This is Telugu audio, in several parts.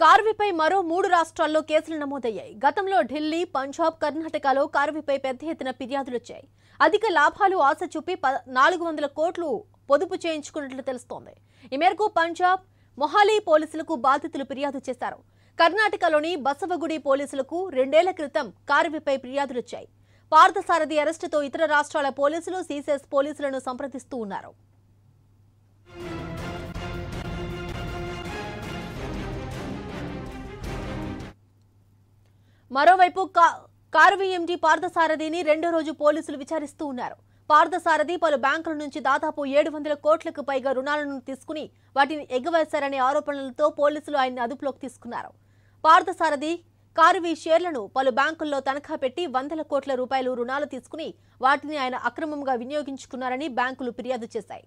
కార్విపై మరో మూడు రాష్ట్రాల్లో కేసులు నమోదయ్యాయి గతంలో ఢిల్లీ పంజాబ్ కర్ణాటకలో కార్విపై పెద్ద ఎత్తున ఫిర్యాదులు వచ్చాయి అధిక లాభాలు ఆశ చూపి ప- నాలుగు వందల కోట్లు పొదుపు చేయించుకున్నట్లు తెలుస్తోంది ఈ మేరకు పంజాబ్ మొహాలీ పోలీసులకు బాధితులు ఫిర్యాదు చేశారు కర్ణాటకలోని బసవగుడి పోలీసులకు రెండేళ్ల క్రితం కార్విపై ఫిర్యాదులు వచ్చాయి పార్థసారథి అరెస్టుతో ఇతర రాష్ట్రాల పోలీసులు సీసెస్ పోలీసులను సంప్రదిస్తూ ఉన్నారు మరోవైపు కా- కారు ఎండి పార్థసారథిని రెండో రోజు పోలీసులు విచారిస్తూ ఉన్నారు పార్థసారథి పలు బ్యాంకుల నుంచి దాదాపు ఏడు వందల కోట్లకు పైగా రుణాలను తీసుకుని వాటిని ఎగవేశారనే ఆరోపణలతో పోలీసులు ఆయన్ని అదుపులోకి తీసుకున్నారు పార్థసారథి కారువి షేర్లను పలు బ్యాంకుల్లో తనఖా పెట్టి వందల కోట్ల రూపాయలు రుణాలు తీసుకుని వాటిని ఆయన అక్రమంగా వినియోగించుకున్నారని బ్యాంకులు ఫిర్యాదు చేశాయి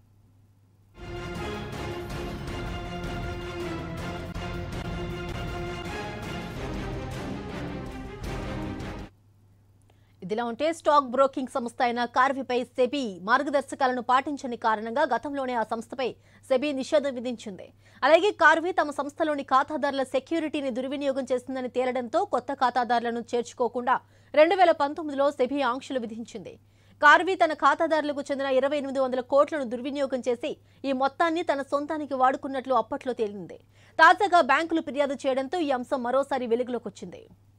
ఇదిలా ఉంటే స్టాక్ బ్రోకింగ్ సంస్థ అయిన కార్విపై సెబీ మార్గదర్శకాలను పాటించని కారణంగా గతంలోనే ఆ సంస్థపై సెబీ నిషేధం విధించింది అలాగే కార్వి తమ సంస్థలోని ఖాతాదారుల సెక్యూరిటీని దుర్వినియోగం చేసిందని తేలడంతో కొత్త ఖాతాదారులను చేర్చుకోకుండా రెండు వేల పంతొమ్మిదిలో సెబీ ఆంక్షలు విధించింది కార్వి తన ఖాతాదారులకు చెందిన ఇరవై ఎనిమిది వందల కోట్లను దుర్వినియోగం చేసి ఈ మొత్తాన్ని తన సొంతానికి వాడుకున్నట్లు అప్పట్లో తేలింది తాజాగా బ్యాంకులు ఫిర్యాదు చేయడంతో ఈ అంశం మరోసారి వెలుగులోకి వచ్చింది